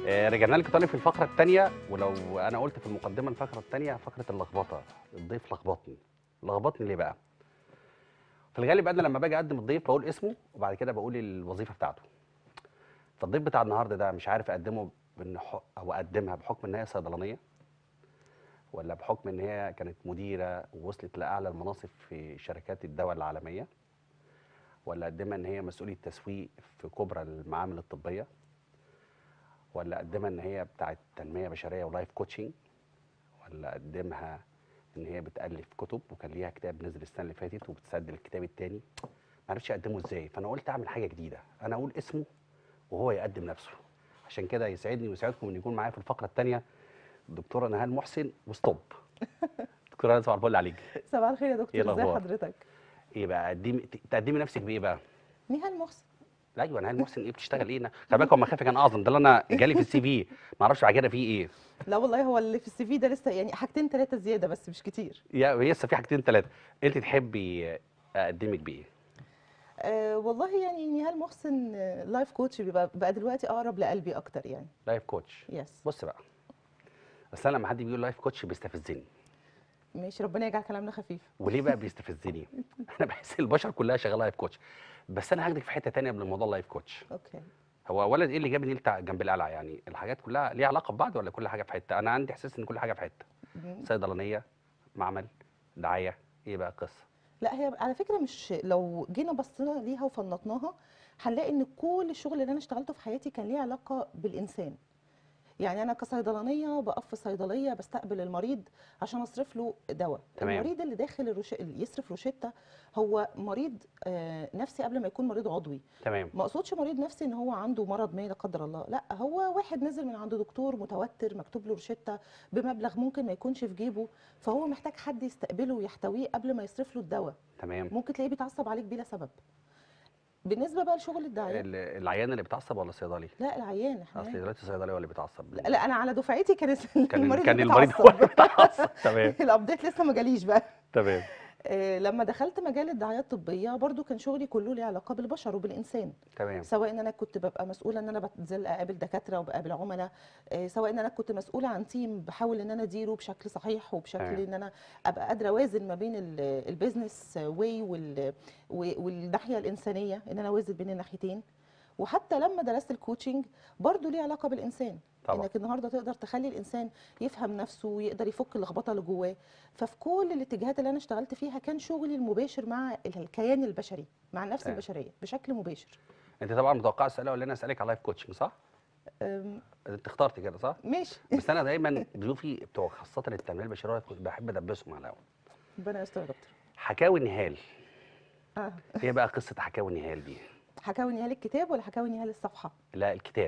آه، رجعنا لك تاني في الفقره الثانيه ولو انا قلت في المقدمه الفقره الثانيه فقره اللخبطه الضيف لخبطني لخبطني ليه بقى في الغالب انا لما باجي اقدم الضيف بقول اسمه وبعد كده بقول الوظيفه بتاعته فالضيف بتاع النهارده ده مش عارف اقدمه بان ح- او اقدمها بحكم ان هي صيدلانيه ولا بحكم ان هي كانت مديره ووصلت لاعلى المناصب في شركات الدواء العالميه ولا اقدمها ان هي مسؤوليه تسويق في كبرى المعامل الطبيه ولا اقدمها ان هي بتاعه تنميه بشريه ولايف كوتشنج ولا اقدمها ان هي بتالف كتب وكان ليها كتاب نزل السنه اللي فاتت وبتسجل الكتاب التاني ما عرفتش اقدمه ازاي فانا قلت اعمل حاجه جديده انا اقول اسمه وهو يقدم نفسه عشان كده يسعدني ويسعدكم ان يكون معايا في الفقره الثانيه الدكتوره نهال محسن وستوب دكتوره نهال صباح الفل عليك صباح الخير يا إيه دكتور ازي الأخبار؟ حضرتك ايه بقى قدمي تقدمي نفسك بايه بقى نهال محسن لا ايوه نهال محسن ايه بتشتغل ايه خلي بالك هو مخافي كان اعظم ده اللي انا جالي في السي في ما اعرفش بعد كده فيه ايه لا والله هو اللي في السي في ده لسه يعني حاجتين ثلاثه زياده بس مش كتير يا لسه في حاجتين ثلاثه انت تحبي اقدمك بايه أه والله يعني نهال محسن آه، لايف كوتش بيبقى بقى دلوقتي اقرب لقلبي اكتر يعني لايف كوتش يس بص بقى بس انا لما حد بيقول لايف كوتش بيستفزني ماشي ربنا يجعل كلامنا خفيف وليه بقى بيستفزني انا بحس البشر كلها شغاله لايف كوتش بس انا هاخدك في حته تانية قبل موضوع اللايف كوتش اوكي هو ولد ايه اللي جاب نيل تع- جنب القلعه يعني الحاجات كلها ليها علاقه ببعض ولا كل حاجه في حته انا عندي احساس ان كل حاجه في حته مم. صيدلانيه معمل دعايه ايه بقى القصه لا هي على فكره مش لو جينا بصينا ليها وفنطناها هنلاقي ان كل الشغل اللي انا اشتغلته في حياتي كان ليه علاقه بالانسان يعني انا كصيدلانيه بقف في صيدليه بستقبل المريض عشان اصرف له دواء تمام. المريض اللي داخل الروش... اللي يصرف روشته هو مريض آه نفسي قبل ما يكون مريض عضوي تمام ما اقصدش مريض نفسي ان هو عنده مرض ما لا قدر الله لا هو واحد نزل من عند دكتور متوتر مكتوب له روشته بمبلغ ممكن ما يكونش في جيبه فهو محتاج حد يستقبله ويحتويه قبل ما يصرف له الدواء تمام ممكن تلاقيه بيتعصب عليك بلا سبب بالنسبه بقى لشغل الدعايه ال- العيان اللي بيتعصب ولا الصيدلي لا العيان احنا اصل دلوقتي الصيدلي هو اللي بيتعصب لا, لا انا على دفعتي كان كان المريض كان اللي المريض هو اللي بيتعصب. بيتعصب تمام الابديت لسه ما جاليش بقى تمام آه، لما دخلت مجال الدعايه الطبيه برضو كان شغلي كله ليه علاقه بالبشر وبالانسان تمام سواء ان انا كنت ببقى مسؤوله ان انا بنزل اقابل دكاتره وبقابل عملاء آه، سواء ان انا كنت مسؤوله عن تيم بحاول ان انا اديره بشكل صحيح وبشكل تمام. ان انا ابقى قادره اوازن ما بين ال- البيزنس واي وال- و- والناحيه الانسانيه ان انا اوازن بين الناحيتين وحتى لما درست الكوتشنج برضو ليه علاقه بالانسان طبعا انك النهارده تقدر تخلي الانسان يفهم نفسه ويقدر يفك اللخبطه اللي جواه ففي كل الاتجاهات اللي انا اشتغلت فيها كان شغلي المباشر مع الكيان البشري مع النفس تمام. البشريه بشكل مباشر انت طبعا متوقع السؤال الاولاني اسالك على لايف كوتشنج صح؟ أم، انت اخترت كده صح؟ ماشي بس انا دايما ضيوفي بتوع خاصه التنميه البشريه كنت بحب ادبسهم على الأول. ربنا يستر يا دكتور حكاوي نهال اه ايه بقى قصه حكاوي نهال دي؟ حكاوي نهال الكتاب ولا حكاوي نهال الصفحه لا الكتاب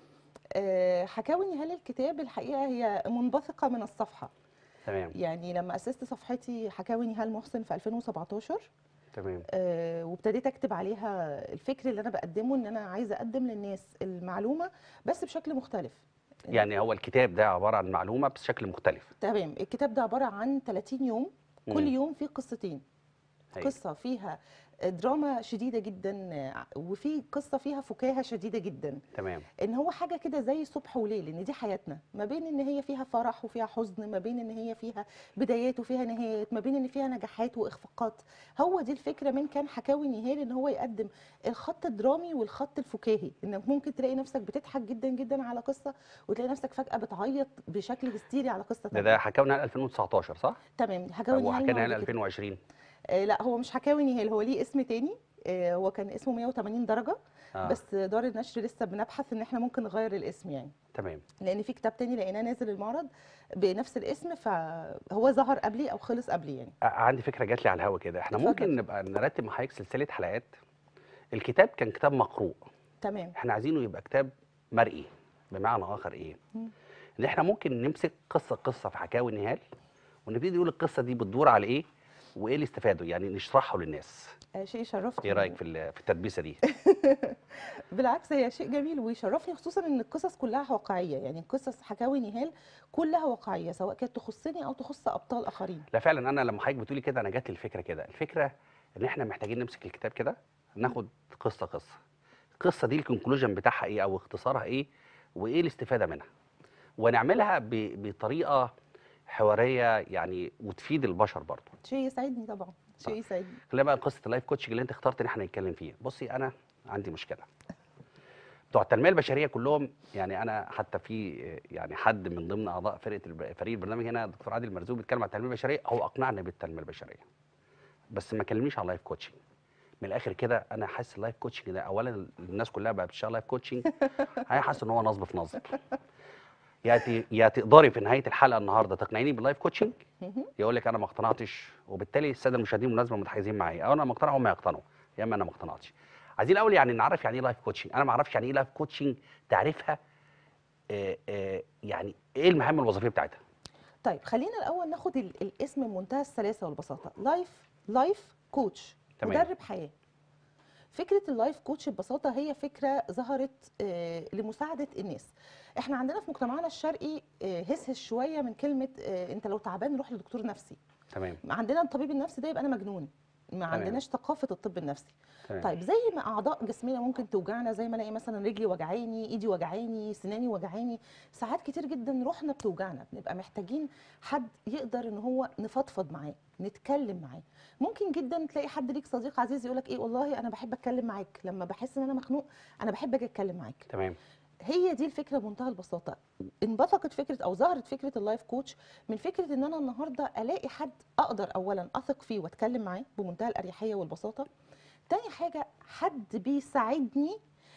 آه، حكاوي نهال الكتاب الحقيقه هي منبثقه من الصفحه تمام يعني لما اسست صفحتي حكاوي نهال محسن في 2017 تمام آه، وابتديت اكتب عليها الفكر اللي انا بقدمه ان انا عايزه اقدم للناس المعلومه بس بشكل مختلف يعني هو الكتاب ده عباره عن معلومه بشكل مختلف تمام الكتاب ده عباره عن 30 يوم كل مم. يوم فيه قصتين أيوة. قصه فيها دراما شديده جدا آه، وفي قصه فيها فكاهه شديده جدا تمام ان هو حاجه كده زي صبح وليل ان دي حياتنا ما بين ان هي فيها فرح وفيها حزن ما بين ان هي فيها بدايات وفيها نهايات ما بين ان فيها نجاحات واخفاقات هو دي الفكره من كان حكاوي نهال ان هو يقدم الخط الدرامي والخط الفكاهي انك ممكن تلاقي نفسك بتضحك جدا جدا على قصه وتلاقي نفسك فجاه بتعيط بشكل هستيري على قصه ده تانية ده حكاوي نهال 2019 صح؟ تمام حكاوي هو نهال حكاوي نهال موجود كده. 2020 آه لا هو مش حكاوي نهال هو ليه اسم تاني آه هو كان اسمه 180 درجه آه. بس دار النشر لسه بنبحث ان احنا ممكن نغير الاسم يعني تمام لان في كتاب تاني لقيناه نازل المعرض بنفس الاسم فهو ظهر قبلي او خلص قبلي يعني ع- عندي فكره جات لي على الهوا كده احنا اتفضل. ممكن نبقى نرتب مع حضرتك سلسله حلقات الكتاب كان كتاب مقروء تمام احنا عايزينه يبقى كتاب مرئي بمعنى اخر ايه مم. ان احنا ممكن نمسك قصه قصه في حكاوي نهال ونبتدي نقول القصه دي بتدور على ايه وايه اللي استفادوا يعني نشرحه للناس آه شيء يشرفني ايه رايك في ال- في التدبيسه دي بالعكس هي شيء جميل ويشرفني خصوصا ان القصص كلها واقعيه يعني قصص حكاوي نهال كلها واقعيه سواء كانت تخصني او تخص ابطال اخرين لا فعلا انا لما حضرتك بتقولي كده انا جات لي الفكره كده الفكره ان احنا محتاجين نمسك الكتاب كده ناخد قصه قصه القصه دي الكونكلوجن بتاعها ايه او اختصارها ايه وايه الاستفاده منها ونعملها ب- بطريقه حواريه يعني وتفيد البشر برضه شيء يسعدني طبعا شيء يسعدني خلينا بقى قصه اللايف كوتشنج اللي انت اخترت ان احنا نتكلم فيه بصي انا عندي مشكله بتوع التنميه البشريه كلهم يعني انا حتى في يعني حد من ضمن اعضاء فرقه الب- فريق البرنامج هنا الدكتور عادل مرزوق بيتكلم عن التنميه البشريه هو اقنعني بالتنميه البشريه بس ما كلمنيش على اللايف كوتشنج من الاخر كده انا حاسس اللايف كوتشنج ده اولا الناس كلها بقى بتشتغل لايف كوتشنج هي حاسس ان هو نصب في نصب يا ت- يا تقدري في نهايه الحلقه النهارده تقنعيني باللايف كوتشنج مهم. يقول لك انا ما اقتنعتش وبالتالي الساده المشاهدين بالمناسبه متحيزين معايا او انا مقتنع هم يقتنعوا يا اما انا ما اقتنعتش عايزين الاول يعني نعرف يعني ايه لايف كوتشنج انا ما اعرفش يعني ايه لايف كوتشنج تعريفها آه، آه، يعني ايه المهام الوظيفيه بتاعتها طيب خلينا الاول ناخد ال- الاسم بمنتهى السلاسه والبساطه لايف لايف كوتش تمام. مدرب حياه فكره اللايف كوتش ببساطه هي فكره ظهرت آه، لمساعده الناس احنا عندنا في مجتمعنا الشرقي آه، هس هس شويه من كلمه آه، انت لو تعبان روح لدكتور نفسي تمام عندنا الطبيب النفسي ده يبقى انا مجنون ما عندناش ثقافه الطب النفسي تمام طيب زي ما اعضاء جسمنا ممكن توجعنا زي ما الاقي مثلا رجلي وجعاني ايدي وجعاني سناني وجعاني ساعات كتير جدا روحنا بتوجعنا بنبقى محتاجين حد يقدر ان هو نفضفض معاه نتكلم معاه ممكن جدا تلاقي حد ليك صديق عزيز يقول لك ايه والله انا بحب اتكلم معاك لما بحس ان انا مخنوق انا بحب اجي اتكلم معاك تمام هي دي الفكره بمنتهى البساطه انبثقت فكره او ظهرت فكره اللايف كوتش من فكره ان انا النهارده الاقي حد اقدر اولا اثق فيه واتكلم معاه بمنتهى الاريحيه والبساطه تاني حاجه حد بيساعدني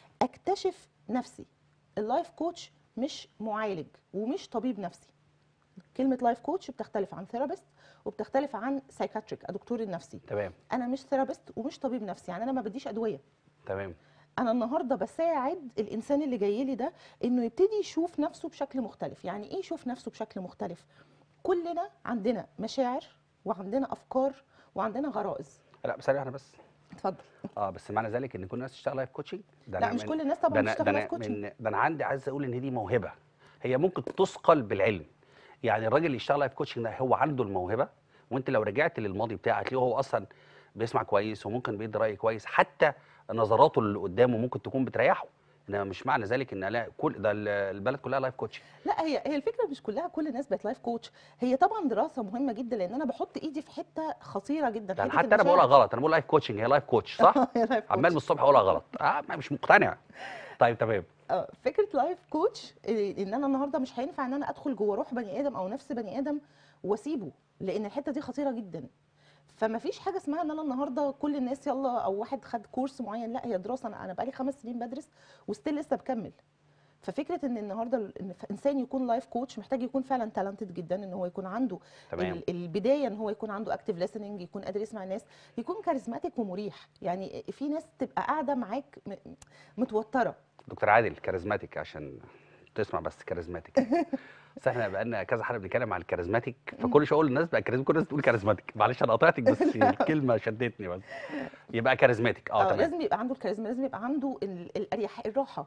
اكتشف نفسي اللايف كوتش مش معالج ومش طبيب نفسي كلمه لايف كوتش بتختلف عن ثيرابيست وبتختلف عن سايكاتريك الدكتور النفسي تمام انا مش ثيرابيست ومش طبيب نفسي يعني انا ما بديش ادويه تمام انا النهارده بساعد الانسان اللي جاي لي ده انه يبتدي يشوف نفسه بشكل مختلف يعني ايه يشوف نفسه بشكل مختلف كلنا عندنا مشاعر وعندنا افكار وعندنا غرائز لا بس انا بس اتفضل اه بس معنى ذلك ان كل الناس تشتغل لايف كوتشنج ده لا أنا مش من- كل الناس ده طبعا انا ده بتشتغل انا لايف كوتشنج من ده انا عندي عايز اقول ان دي موهبه هي ممكن تثقل بالعلم يعني الراجل اللي يشتغل لايف كوتشنج ده هو عنده الموهبه وانت لو رجعت للماضي بتاعك هتلاقيه هو اصلا بيسمع كويس وممكن بيدي راي كويس حتى نظراته اللي قدامه ممكن تكون بتريحه انما مش معنى ذلك ان لا كل ده ال- البلد كلها لايف كوتشنج لا هي هي الفكره مش كلها كل الناس بقت لايف كوتش هي طبعا دراسه مهمه جدا لان انا بحط ايدي في حته خطيره جدا يعني حتة حتى انا بقولها المشاعر. غلط انا بقول لايف كوتشنج هي لايف كوتش صح هي لايف عمال كوتش. من الصبح اقولها غلط اه ما- مش مقتنع طيب تمام اه فكره لايف كوتش إيه، ان انا النهارده مش هينفع ان انا ادخل جوه روح بني ادم او نفس بني ادم واسيبه لان الحته دي خطيره جدا فما فيش حاجه اسمها ان انا النهارده كل الناس يلا او واحد خد كورس معين لا هي دراسه انا انا بقالي خمس سنين بدرس وستيل لسه بكمل ففكره ان النهارده ال- ان ف- انسان يكون لايف كوتش محتاج يكون فعلا تالنتد جدا ان هو يكون عنده تمام ال- البدايه ان هو يكون عنده اكتيف listening يكون قادر يسمع الناس يكون كاريزماتيك ومريح يعني في ناس تبقى قاعده معاك م- متوتره دكتور عادل كاريزماتيك عشان تسمع بس كاريزماتيك بس احنا بقالنا كذا حلقه بنتكلم عن الكاريزماتيك فكل شويه اقول للناس بقى كاريزماتيك كل الناس تقول كاريزماتيك معلش انا قطعتك بس الكلمه شدتني بس يبقى كاريزماتيك اه اه تمام لازم يبقى عنده الكاريزما لازم يبقى عنده ال- الاريح الراحه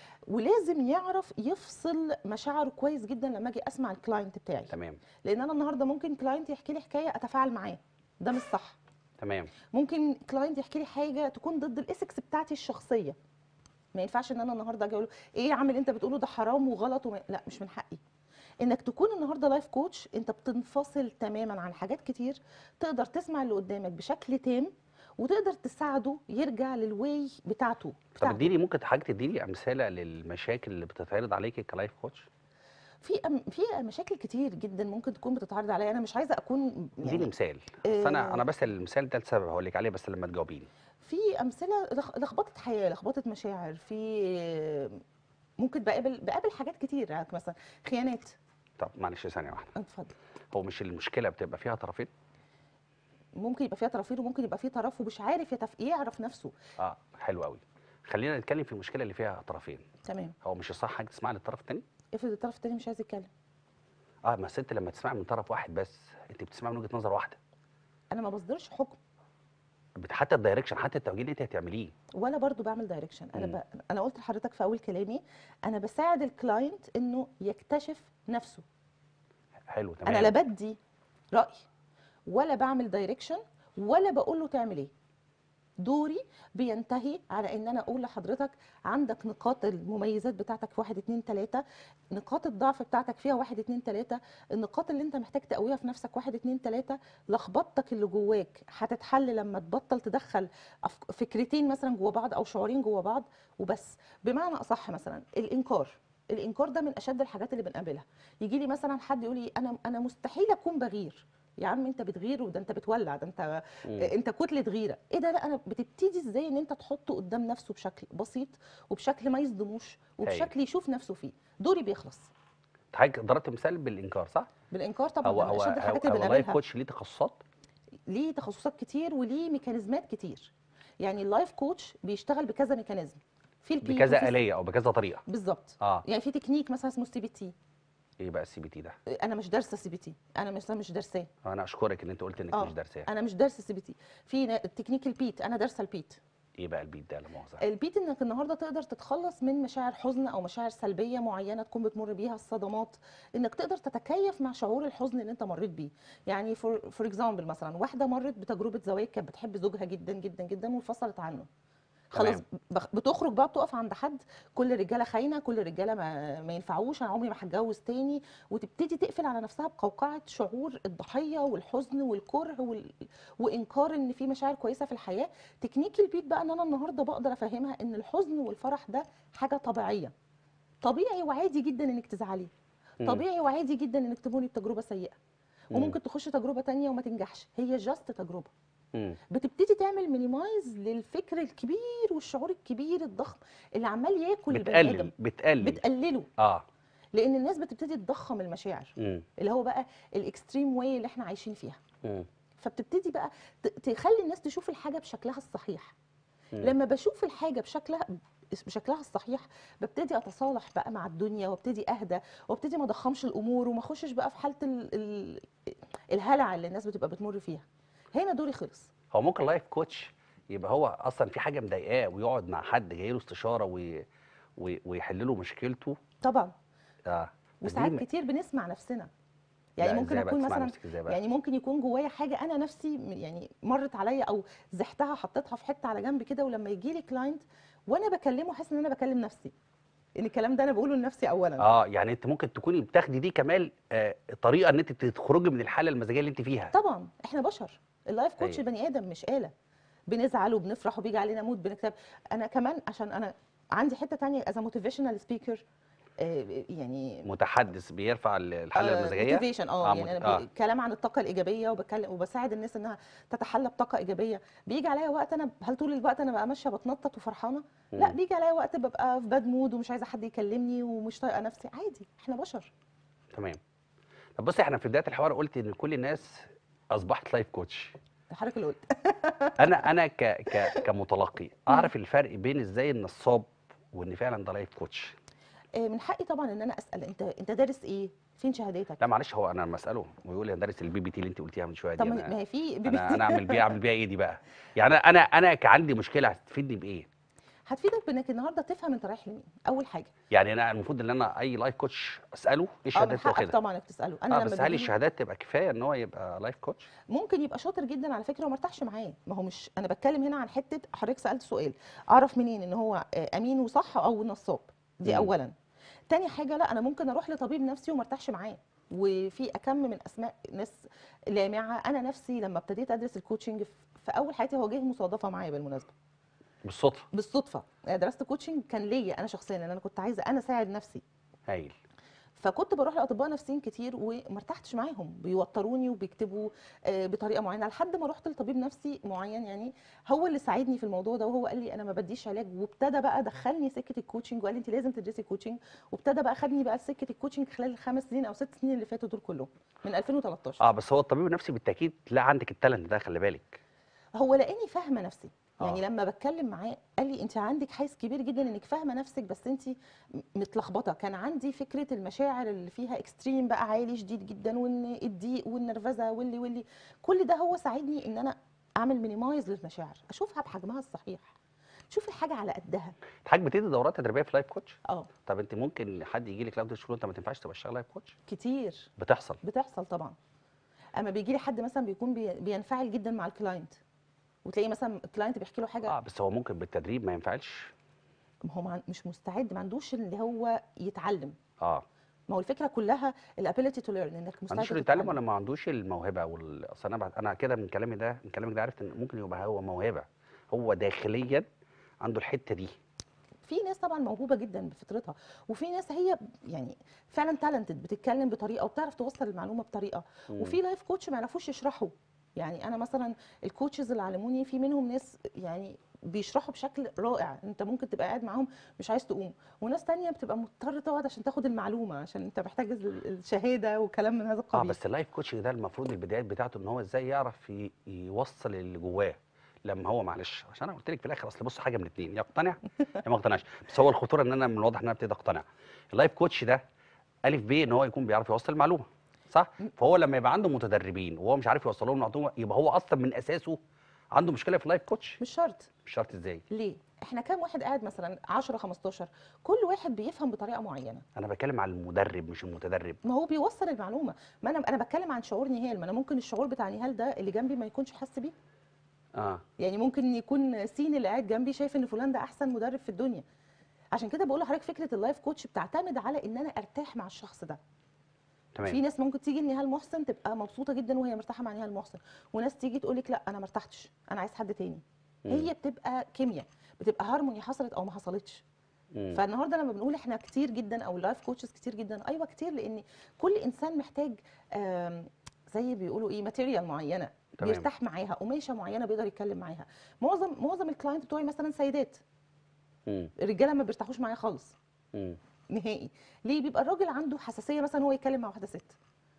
ولازم يعرف يفصل مشاعره كويس جدا لما اجي اسمع الكلاينت بتاعي تمام لان انا النهارده ممكن كلاينت يحكي لي حكايه اتفاعل معاه ده مش صح تمام ممكن كلاينت يحكي لي حاجه تكون ضد الاسكس بتاعتي الشخصيه ما ينفعش ان انا النهارده اجي اقول له ايه يا عم اللي انت بتقوله ده حرام وغلط وما... لا مش من حقي انك تكون النهارده لايف كوتش انت بتنفصل تماما عن حاجات كتير تقدر تسمع اللي قدامك بشكل تام وتقدر تساعده يرجع للواي بتاعته طب بتاعته. اديني ممكن حضرتك تديني امثله للمشاكل اللي بتتعرض عليكي كلايف كوتش في أم... في مشاكل كتير جدا ممكن تكون بتتعرض عليا انا مش عايزه اكون اديني يعني مثال بس انا آه، انا بس المثال ده لسبب هقول لك عليه بس لما تجاوبيني في امثله لخ- لخبطه حياه لخبطه مشاعر في ممكن بقابل بقابل حاجات كتير يعني مثلا خيانات طب معلش ثانيه واحده اتفضل هو مش المشكله بتبقى فيها طرفين ممكن يبقى فيها طرفين وممكن يبقى فيه طرف ومش عارف يتف... يعرف نفسه اه حلو قوي خلينا نتكلم في المشكله اللي فيها طرفين تمام هو مش الصح حاجه تسمع للطرف الثاني افرض الطرف التاني مش عايز يتكلم اه ما أصل انت لما تسمع من طرف واحد بس انت بتسمع من وجهه نظر واحده انا ما بصدرش حكم بت- حتى الدايركشن حتى التوجيه اللي انت هتعمليه ولا برضو بعمل دايركشن انا مم. ب... انا قلت لحضرتك في اول كلامي انا بساعد الكلاينت انه يكتشف نفسه حلو تمام انا لا بدي راي ولا بعمل دايركشن ولا بقول له تعمل ايه دوري بينتهي على ان انا اقول لحضرتك عندك نقاط المميزات بتاعتك في واحد اتنين تلاته نقاط الضعف بتاعتك فيها واحد اتنين تلاته النقاط اللي انت محتاج تقويها في نفسك واحد اتنين تلاته لخبطتك اللي جواك هتتحل لما تبطل تدخل أفك- فكرتين مثلا جوا بعض او شعورين جوا بعض وبس بمعنى اصح مثلا الانكار الانكار ده من اشد الحاجات اللي بنقابلها يجي لي مثلا حد يقول لي انا انا مستحيل اكون بغير يا عم انت بتغير وده انت بتولع ده انت مم. انت كتله غيره ايه ده لا انا بتبتدي ازاي ان انت تحطه قدام نفسه بشكل بسيط وبشكل ما يصدموش وبشكل يشوف نفسه فيه دوري بيخلص حضرتك ضربت مثال بالانكار صح؟ بالانكار طبعا هو ده من هو اشد هو الحاجات اللي هو لايف بنقابلها كوتش ليه تخصصات؟ ليه تخصصات كتير وليه ميكانيزمات كتير يعني اللايف كوتش بيشتغل بكذا ميكانيزم في البي بكذا وفي- آلية أو بكذا طريقة بالظبط اه يعني في تكنيك مثلا اسمه سي بي تي ايه بقى السي بي تي ده؟ انا مش دارسه سي بي تي انا مش مش دارساه انا اشكرك ان انت قلت انك آه. مش دارساه انا مش دارسه سي بي تي في نا- تكنيك البيت انا دارسه البيت ايه بقى البيت ده لا مؤاخذه البيت انك النهارده تقدر تتخلص من مشاعر حزن او مشاعر سلبيه معينه تكون بتمر بيها الصدمات انك تقدر تتكيف مع شعور الحزن اللي انت مريت بيه يعني فور فور اكزامبل مثلا واحده مرت بتجربه زواج كانت بتحب زوجها جدا جدا جدا وانفصلت عنه خلاص تمام. بخ- بتخرج بقى بتقف عند حد كل الرجاله خاينه كل الرجاله ما, ما ينفعوش انا عمري ما هتجوز تاني وتبتدي تقفل على نفسها بقوقعه شعور الضحيه والحزن والكره وال... وانكار ان في مشاعر كويسه في الحياه تكنيك البيت بقى ان انا النهارده بقدر افهمها ان الحزن والفرح ده حاجه طبيعيه طبيعي وعادي جدا انك تزعلي مم. طبيعي وعادي جدا انك تمر بتجربه سيئه مم. وممكن تخش تجربه تانية وما تنجحش هي جاست تجربه مم. بتبتدي تعمل مينيمايز للفكر الكبير والشعور الكبير الضخم اللي عمال ياكل البني بتقلل ادم بتقلل بتقلله اه لان الناس بتبتدي تضخم المشاعر مم. اللي هو بقى الاكستريم واي اللي احنا عايشين فيها مم. فبتبتدي بقى ت- تخلي الناس تشوف الحاجه بشكلها الصحيح مم. لما بشوف الحاجه بشكلها بشكلها الصحيح ببتدي اتصالح بقى مع الدنيا وابتدي اهدى وابتدي ما اضخمش الامور وما اخشش بقى في حاله ال ال الهلع اللي الناس بتبقى بتمر فيها هنا دوري خلص هو ممكن لايف كوتش يبقى هو اصلا في حاجه مضايقاه ويقعد مع حد جاي له استشاره وي... وي... ويحل له مشكلته طبعا اه بس دي وساعات م- كتير بنسمع نفسنا يعني لا، ممكن إزاي بقى اكون تسمع مثلا نفسك إزاي بقى؟ يعني ممكن يكون جوايا حاجه انا نفسي م- يعني مرت عليا او زحتها حطيتها في حته على جنب كده ولما يجي لي كلاينت وانا بكلمه احس ان انا بكلم نفسي ان الكلام ده انا بقوله لنفسي اولا اه يعني انت ممكن تكوني بتاخدي دي كمان آه طريقه ان انت تخرجي من الحاله المزاجيه اللي انت فيها طبعا احنا بشر اللايف كوتش أيوة. بني ادم مش آلة بنزعل وبنفرح وبيجي علينا مود بنكتب انا كمان عشان انا عندي حته تانية از موتيفيشنال سبيكر يعني متحدث بيرفع ال- الحاله المزاجيه موتيفيشن اه آه، يعني مت- انا آه. بي- كلام عن الطاقه الايجابيه وبكلم وبساعد الناس انها تتحلى بطاقه ايجابيه بيجي عليا وقت انا هل طول الوقت انا ببقى ماشيه بتنطط وفرحانه لا مم. بيجي عليا وقت ببقى في باد مود ومش عايزه حد يكلمني ومش طايقه نفسي عادي احنا بشر تمام طب بصي احنا في بدايه الحوار قلت ان كل الناس اصبحت لايف كوتش حضرتك اللي قلت انا انا ك ك كمتلقي اعرف الفرق بين ازاي النصاب وان فعلا ده لايف كوتش آه، من حقي طبعا ان انا اسال انت انت دارس ايه فين شهاداتك لا معلش هو انا لما اساله ويقول لي انا دارس البي بي تي اللي انت قلتيها من شويه طب دي ما انا ما هي في انا انا اعمل بيها اعمل بيها ايه دي بقى يعني انا انا كعندي مشكله هتفيدني بايه هتفيدك بانك النهارده تفهم انت رايح لمين اول حاجه يعني انا المفروض ان انا اي لايف كوتش اساله ايه اه من الشهادات اللي حقك واخدها طبعا انك تساله انا اه لما بس هل بيجيلي- الشهادات تبقى كفايه ان هو يبقى لايف كوتش ممكن يبقى شاطر جدا على فكره وما ارتاحش معاه ما هو مش انا بتكلم هنا عن حته حضرتك سالت سؤال اعرف منين ان هو آه، امين وصح او نصاب دي مم. اولا تاني حاجه لا انا ممكن اروح لطبيب نفسي وما ارتاحش معاه وفي اكم من اسماء ناس لامعه انا نفسي لما ابتديت ادرس الكوتشنج في- في اول حياتي هو جه مصادفه معايا بالمناسبه بالصدفه بالصدفه أنا درست كوتشنج كان ليا انا شخصيا لان انا كنت عايزه انا اساعد نفسي هايل فكنت بروح لاطباء نفسيين كتير وما ارتحتش معاهم بيوتروني وبيكتبوا آه، بطريقه معينه لحد ما رحت لطبيب نفسي معين يعني هو اللي ساعدني في الموضوع ده وهو قال لي انا ما بديش علاج وابتدى بقى دخلني سكه الكوتشنج وقال لي انت لازم تدرسي كوتشنج وابتدى بقى خدني بقى سكه الكوتشنج خلال الخمس سنين او ست سنين اللي فاتوا دول كلهم من 2013 اه بس هو الطبيب النفسي بالتاكيد لا عندك التالنت ده خلي بالك هو لقاني فاهمه نفسي يعني آه. لما بتكلم معاه قال لي انت عندك حيز كبير جدا انك فاهمه نفسك بس انت م- متلخبطه كان عندي فكره المشاعر اللي فيها اكستريم بقى عالي شديد جدا وان الضيق والنرفزه واللي واللي كل ده هو ساعدني ان انا اعمل مينيمايز للمشاعر اشوفها بحجمها الصحيح شوف الحاجه على قدها حضرتك بتدي دورات تدريبيه في لايف كوتش اه طب انت ممكن حد يجي لك لايف كوتش يقول له انت ما تنفعش تبقى شغال لايف كوتش كتير بتحصل بتحصل طبعا اما بيجي لي حد مثلا بيكون بي- بينفعل جدا مع الكلاينت وتلاقي مثلا الكلاينت بيحكي له حاجه اه بس هو ممكن بالتدريب ما ينفعش ما هو ما- مش مستعد ما عندوش اللي هو يتعلم اه ما هو الفكره كلها الابيليتي تو ليرن انك ما مستعد عندوش اللي يتعلم تتعلم. ولا ما عندوش الموهبه وال... اصل انا بعد... انا كده من كلامي ده من كلامك ده عرفت ان ممكن يبقى هو موهبه هو داخليا عنده الحته دي في ناس طبعا موهوبه جدا بفطرتها وفي ناس هي يعني فعلا تالنتد بتتكلم بطريقه وبتعرف توصل المعلومه بطريقه مم. وفي لايف كوتش ما يعرفوش يشرحوا يعني انا مثلا الكوتشز اللي علموني في منهم ناس يعني بيشرحوا بشكل رائع انت ممكن تبقى قاعد معاهم مش عايز تقوم وناس تانية بتبقى مضطر تقعد عشان تاخد المعلومه عشان انت محتاج ال- الشهاده وكلام من هذا اه القبيل بس اللايف كوتشنج ده المفروض البدايات بتاعته ان هو ازاي يعرف ي... يوصل اللي جواه لما هو معلش عشان انا قلت لك في الاخر اصل بص حاجه من اتنين يا اقتنع يا ما اقتنعش بس هو الخطوره ان انا من الواضح ان انا ابتدي اقتنع اللايف كوتش ده الف ب ان هو يكون بيعرف يوصل المعلومه صح فهو لما يبقى عنده متدربين وهو مش عارف يوصل لهم المعلومه يبقى هو اصلا من اساسه عنده مشكله في اللايف كوتش مش شرط مش شرط ازاي ليه احنا كام واحد قاعد مثلا 10 15 كل واحد بيفهم بطريقه معينه انا بتكلم على المدرب مش المتدرب ما هو بيوصل المعلومه ما انا انا بتكلم عن شعور نهال ما انا ممكن الشعور بتاع نهال ده اللي جنبي ما يكونش حاسس بيه اه يعني ممكن يكون سين اللي قاعد جنبي شايف ان فلان ده احسن مدرب في الدنيا عشان كده بقول لحضرتك فكره اللايف كوتش بتعتمد على ان انا ارتاح مع الشخص ده تمام في ناس ممكن تيجي لنهال محسن تبقى مبسوطه جدا وهي مرتاحه مع نهال محسن وناس تيجي تقول لك لا انا ما ارتحتش انا عايز حد تاني مم. هي بتبقى كيمياء بتبقى هارموني حصلت او ما حصلتش مم. فالنهارده لما بنقول احنا كتير جدا او اللايف كوتشز كتير جدا ايوه كتير لان كل انسان محتاج آم، زي بيقولوا ايه ماتيريال معينه تمام. بيرتاح معاها قماشه معينه بيقدر يتكلم معاها معظم معظم الكلاينت بتوعي مثلا سيدات مم. الرجاله ما بيرتاحوش معايا خالص مم. نهائي ليه بيبقى الراجل عنده حساسيه مثلا هو يتكلم مع واحده ست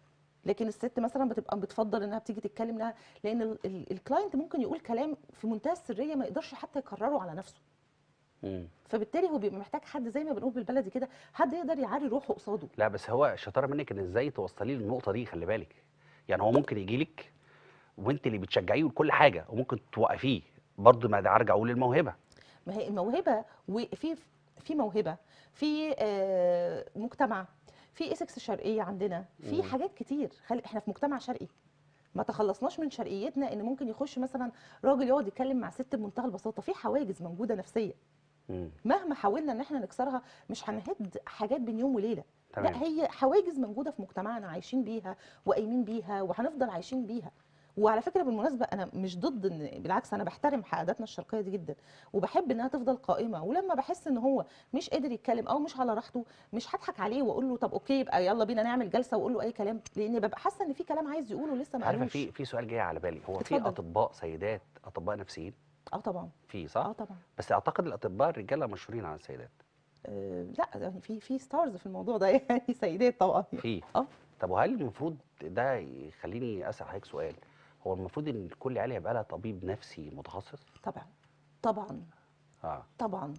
لكن الست مثلا بتبقى بتفضل انها بتيجي تتكلم لها لان ال- ال- الكلاينت ممكن يقول كلام في منتهى السريه ما يقدرش حتى يكرره على نفسه مم. فبالتالي هو بيبقى محتاج حد زي ما بنقول بالبلدي كده حد يقدر يعري روحه قصاده لا بس هو شطاره منك ان ازاي توصلي له النقطه دي خلي بالك يعني هو ممكن يجي لك وانت اللي بتشجعيه وكل حاجه وممكن توقفيه برضه ما ده ارجع اقول الموهبه ما هي الموهبه وفي في موهبه في آه، مجتمع في اسكس الشرقيه عندنا في مم. حاجات كتير خلي احنا في مجتمع شرقي ما تخلصناش من شرقيتنا ان ممكن يخش مثلا راجل يقعد يتكلم مع ست بمنتهى البساطه في حواجز موجوده نفسيه مم. مهما حاولنا ان احنا نكسرها مش هنهد حاجات بين يوم وليله تمام لا هي حواجز موجوده في مجتمعنا عايشين بيها وقايمين بيها وهنفضل عايشين بيها وعلى فكره بالمناسبه انا مش ضد ان بالعكس انا بحترم عاداتنا الشرقيه دي جدا وبحب انها تفضل قائمه ولما بحس ان هو مش قادر يتكلم او مش على راحته مش هضحك عليه واقول له طب اوكي يبقى يلا بينا نعمل جلسه واقول له اي كلام لان ببقى حاسه ان في كلام عايز يقوله لسه ما عارفه قالوش في في سؤال جاي على بالي هو في اتفضل. اطباء سيدات اطباء نفسيين اه طبعا في اه صح طبعا بس اعتقد الاطباء الرجاله مشهورين عن السيدات آه لا يعني في في ستارز في الموضوع ده يعني سيدات طبعا في اه طب وهل المفروض ده يخليني اسال حضرتك سؤال هو المفروض ان كل عيله يبقى لها طبيب نفسي متخصص طبعا طبعا اه طبعا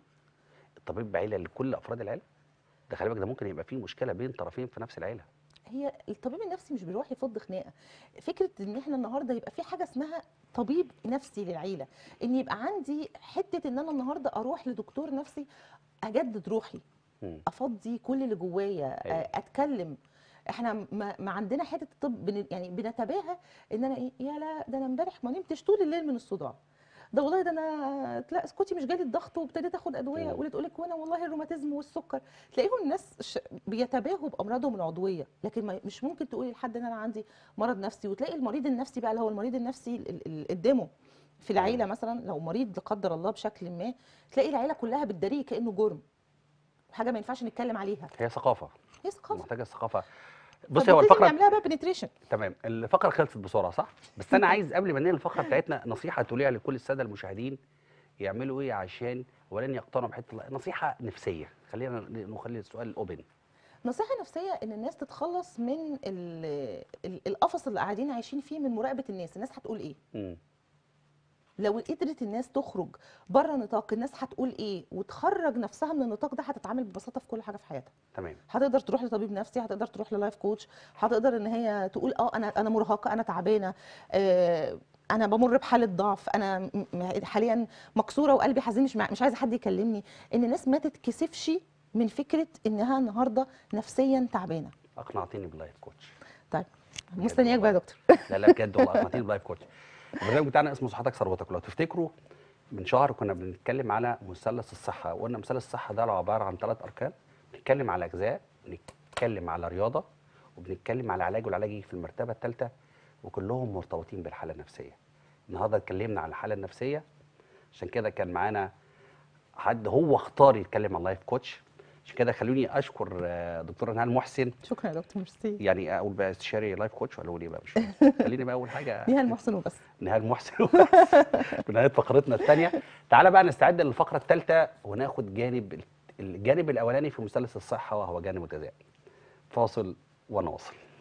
طبيب عيله لكل افراد العيله ده خلي بالك ده ممكن يبقى فيه مشكله بين طرفين في نفس العيله هي الطبيب النفسي مش بيروح يفض خناقه فكره ان احنا النهارده يبقى في حاجه اسمها طبيب نفسي للعيله ان يبقى عندي حته ان انا النهارده اروح لدكتور نفسي اجدد روحي مم. افضي كل اللي جوايا أيوة. آه، اتكلم احنا ما, ما عندنا حته الطب بن يعني بنتباهى ان انا ايه يا لا ده انا امبارح ما نمتش طول الليل من الصداع ده والله ده انا تلاقي اسكتي مش جالي الضغط وابتديت اخد ادويه مم. واللي تقول لك وانا والله الروماتيزم والسكر تلاقيهم الناس ش- بيتباهوا بامراضهم العضويه لكن ما مش ممكن تقولي لحد ان انا عندي مرض نفسي وتلاقي المريض النفسي بقى اللي هو المريض النفسي ال- ال- ال- الديمو في العيله مثلا لو مريض لا قدر الله بشكل ما تلاقي العيله كلها بتداريه كانه جرم حاجه ما ينفعش نتكلم عليها هي ثقافه هي ثقافه محتاجه ثقافه بصي هو فبنبتدي الفقره نعملها بقى بنتريشن تمام الفقره خلصت بسرعه صح بس انا عايز قبل ما ننهي الفقره بتاعتنا نصيحه تقوليها لكل الساده المشاهدين يعملوا ايه عشان ولن يقتنعوا بحته الله- نصيحه نفسيه خلينا ن- نخلي السؤال اوبن نصيحه نفسيه ان الناس تتخلص من ال- ال- القفص اللي قاعدين عايشين فيه من مراقبه الناس الناس هتقول ايه مم. لو قدرت الناس تخرج بره نطاق الناس هتقول ايه وتخرج نفسها من النطاق ده هتتعامل ببساطه في كل حاجه في حياتها تمام هتقدر تروح لطبيب نفسي هتقدر تروح للايف كوتش هتقدر ان هي تقول اه انا انا مرهقه انا تعبانه آه انا بمر بحاله ضعف انا م- م- حاليا مكسوره وقلبي حزين مش مع- مش عايزه حد يكلمني ان الناس ما تتكسفش من فكره انها النهارده نفسيا تعبانه اقنعتني باللايف كوتش طيب مستنياك بقى يا دكتور لا لا بجد والله اقنعتني باللايف كوتش البرنامج بتاعنا اسمه صحتك ثروتك لو تفتكروا من شهر كنا بنتكلم على مثلث الصحه وقلنا مثلث الصحه ده عباره عن ثلاث اركان بنتكلم على اجزاء بنتكلم على رياضه وبنتكلم على علاج والعلاج يجي في المرتبه الثالثه وكلهم مرتبطين بالحاله النفسيه النهارده اتكلمنا عن الحاله النفسيه عشان كده كان معانا حد هو اختار يتكلم عن لايف كوتش عشان كده خلوني اشكر آه، دكتوره نهال محسن شكرا يا دكتور ميرسي يعني اقول بقى استشاري لايف كوتش ولا اقول ايه بقى مش فاهم. خليني بقى اول حاجه نهال محسن وبس نهال محسن بنهايه فقرتنا الثانيه تعالى بقى نستعد للفقره الثالثه وناخد جانب الجانب الاولاني في مثلث الصحه وهو جانب الغذاء فاصل ونواصل